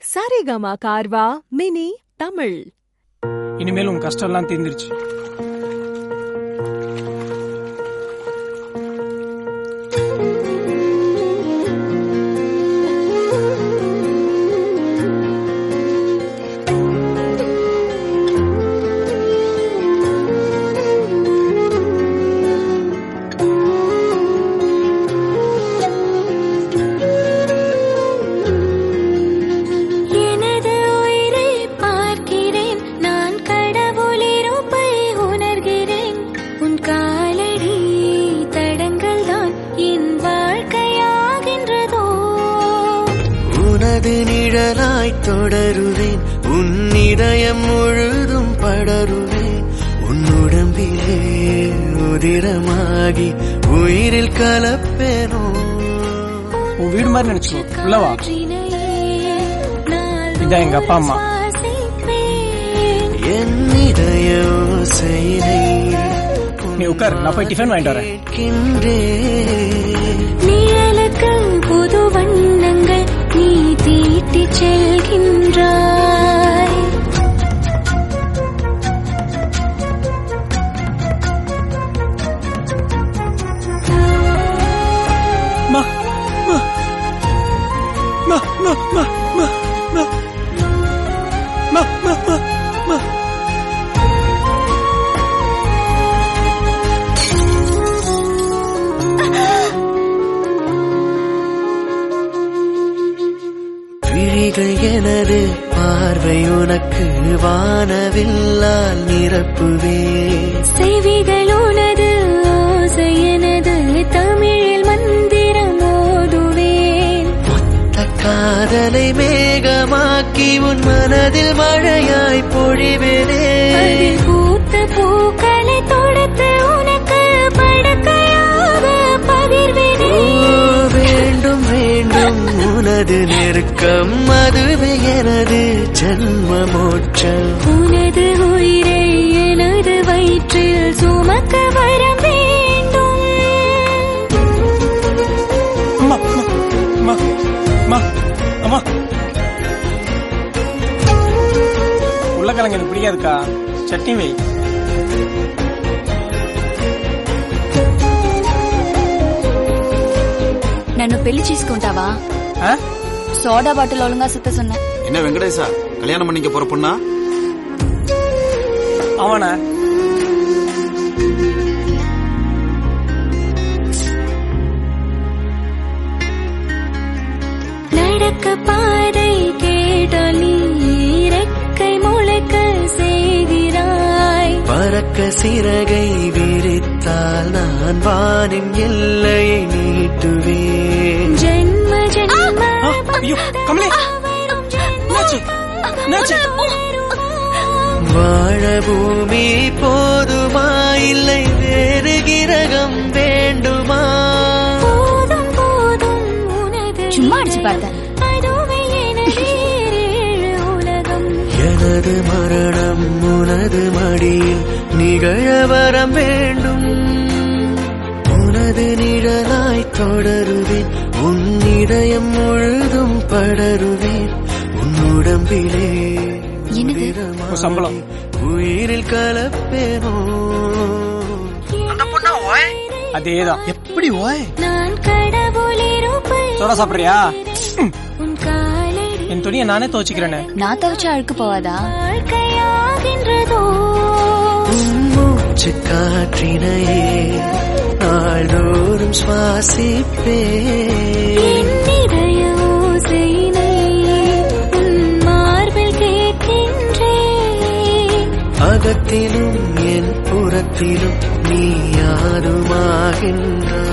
Saregama கார்வா mini Tamil இனிமேல் உன் கஷ்டம் எல்லாம் தீர்ந்துருச்சு எனது உயிரை பார்க்கிறேன் நான் கடவுளிருப்பை உணர்கிறேன் உன் காலடி தடங்கள் தான் என் வாழ்க்கையாகின்றதோ உனது நிழலாய் தொடருவேன் உன் இதயம் முழுதும் படருவேன் உன் உடம்பிலே உதிரமாகி உயிரில் கலப்பேனோ உன் வீடு மாதிரி நினைச்சுக்கோ உள்ளவா காற்றினையே நாள்தோறும் இதான் எங்க அப்பா அம்மா. சுவாசிப்பேன். என் இதய ஓசையினை நீ உட்கார், நான் போய் டிஃபன் வாங்கிட்டு வரேன். கேட்கின்றேன். நிழலுக்கு புது வண்ணங்கள் நீ தீட்டிச் செல்கின்றாய் மா மா மா மா மா மா மா மா மா மா மா விழிகள் எனது பார்வை உனக்கு வானவில்லால் நிரப்புவேன் செவிகள் உனது ஓசை எனது தமிழில் மந்திரம் ஓதுவேன் மொத்த காதலை மேகமாக்கி உன் மனதில் மழையாய் பொழிவேனே அதில் பூத்த பூக்களை தொடுத்து உனக்கு படுக்கையாக பகிர்வேனே ஓ, வேண்டும் வேண்டும் உனது நெருக்கம் அதுவே எனது ஜன்ம மோட்சம் உனது உயிரை எனது வயிற்றில் சுமக்க வரம் வேண்டும் அம்மா அம்மா அம்மா அம்மா உருளைக்கிழங்கு எனக்கு பிடிக்காதுக்கா சட்னி வை నన్ను పెళ్లి చేసుకుంటావా ஆ? సోడా బాటిల్ ఒழுங்கா சுத்த சொன்னேன் என்ன வெங்கடேசா கல்யாணம் பண்ணிக்க போற பொண்ணா அவனா நடக்க பாதை கேட்டால் நீ இறக்கை முளைக்க செய்கிறாய் பறக்க சிறகை விரித்தால் நான் வானின் எல்லையை நீட்டுவேன் ஜென்ம ஜென்ம ஆ, ஐயோ, கமலி. என்னாச்சு? என்னாச்சு? வாழ பூமி போதுமா இல்லை வேறு கிரகம் வேண்டுமா போதும் போதும் உனது சும்மா அடிச்சு பார்த்தேன். அதுவே எனது ஏழு உலகம் எனது மரணம் உனது மடியில் நிகழ வரம் வேண்டும் உனது நிழலாய் தொடருவேன் உன் இதயம் முழுதும் படருவேன் உன் உடம்பிலே என்னது? உதிரமாகி உன் சம்பளம். உயிரில் கலப்பேனோ அதேதான் எப்படி ஓய் நான் கடவுளிருப்பை சோடா சாப்பிடுறியா ம், உன் காலடி என் துணியை நானே துவச்சிக்கிறேனே நான் தவிச்ச அழுக்கு போவாதா வாழ்க்கையாகின்றதோ உன் மூச்சு காற்றினையே நாள்தோறும் சுவாசிப்பேன் என் இதய ஓசையினை உன் மார்பில் கேட்கின்றேன் அகத்திலும் என் புறத்திலும் நீ யாருமாகின்றாய்